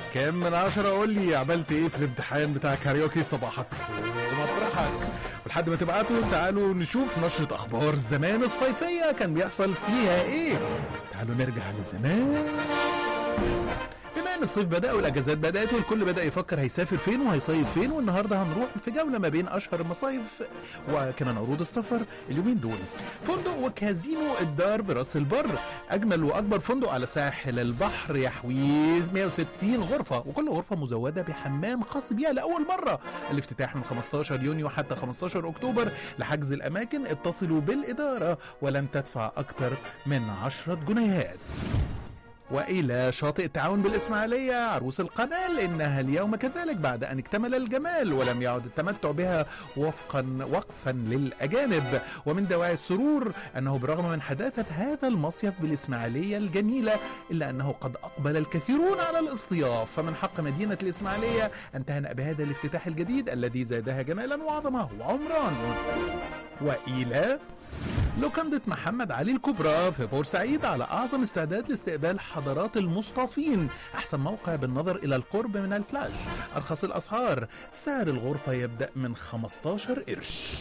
كام من عشرة قول لي عملت ايه في الامتحان بتاع كاريوكي صباحك ومطرحك ولحد ما تبعتوا تعالوا نشوف نشرة اخبار زمان الصيفية كان بيحصل فيها ايه تعالوا نرجع لزمان بما ان الصيف بدا والاجازات بدات والكل بدا يفكر هيسافر فين وهيصيف فين والنهارده هنروح في جوله ما بين اشهر المصايف وكمان عروض السفر اليومين دول فندق وكازينو الدار براس البر اجمل واكبر فندق على ساحل البحر يحوي 160 غرفه وكل غرفه مزوده بحمام خاص بيها لاول مره الافتتاح من 15 يونيو حتى 15 اكتوبر لحجز الاماكن اتصلوا بالاداره ولن تدفع اكثر من 10 جنيهات والى شاطئ التعاون بالاسماعيليه عروس القناه لانها اليوم كذلك بعد ان اكتمل الجمال ولم يعد التمتع بها وفقا وقفا للاجانب ومن دواعي السرور انه برغم من حداثه هذا المصيف بالاسماعيليه الجميله الا انه قد اقبل الكثيرون على الاصطياف فمن حق مدينه الاسماعيليه ان تهنأ بهذا الافتتاح الجديد الذي زادها جمالا وعظمه وعمران والى لوكندة محمد علي الكبرى في بورسعيد على أعظم استعداد لاستقبال حضرات المصطافين أحسن موقع بالنظر إلى القرب من البلاج أرخص الأسعار سعر الغرفة يبدأ من 15 قرش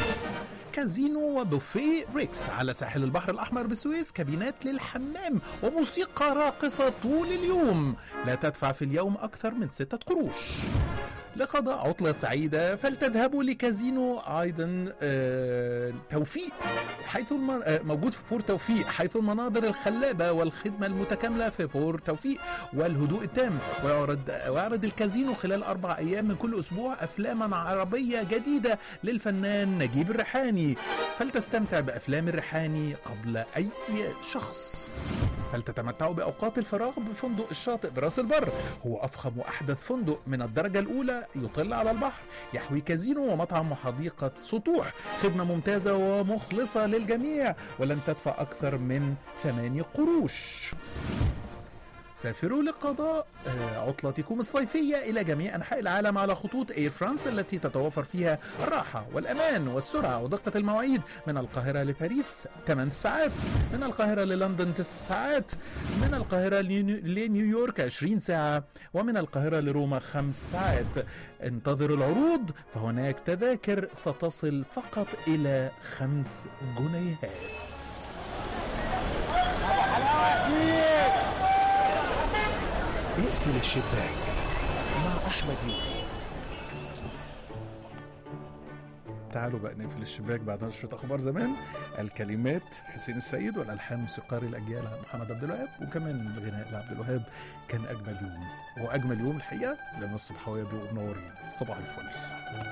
كازينو وبوفيه ريكس على ساحل البحر الأحمر بالسويس كابينات للحمام وموسيقى راقصة طول اليوم لا تدفع في اليوم أكثر من ستة قروش لقضاء عطلة سعيدة فلتذهبوا لكازينو أيضا آه توفيق حيث المن... آه موجود في بور توفيق حيث المناظر الخلابة والخدمة المتكاملة في بور توفيق والهدوء التام ويعرض ويعرض الكازينو خلال أربع أيام من كل أسبوع أفلاما عربية جديدة للفنان نجيب الريحاني فلتستمتع بأفلام الريحاني قبل أي شخص فلتتمتعوا بأوقات الفراغ بفندق الشاطئ براس البر هو أفخم وأحدث فندق من الدرجة الأولى يطل على البحر يحوي كازينو ومطعم وحديقة سطوح خدمة ممتازة ومخلصة للجميع ولن تدفع أكثر من ثماني قروش سافروا لقضاء عطلتكم الصيفية إلى جميع أنحاء العالم على خطوط إير فرانس التي تتوفر فيها الراحة والأمان والسرعة ودقة المواعيد من القاهرة لباريس 8 ساعات من القاهرة للندن 9 ساعات من القاهرة لنيويورك 20 ساعة ومن القاهرة لروما 5 ساعات انتظروا العروض فهناك تذاكر ستصل فقط إلى 5 جنيهات اقفل الشباك مع احمد يونس تعالوا بقى نقفل الشباك بعد نشرة أخبار زمان الكلمات حسين السيد والألحان موسيقار الأجيال محمد عبد الوهاب وكمان الغناء لعبد الوهاب كان أجمل يوم وأجمل يوم الحقيقة لما الصبحوية بيبقوا منورين صباح الفل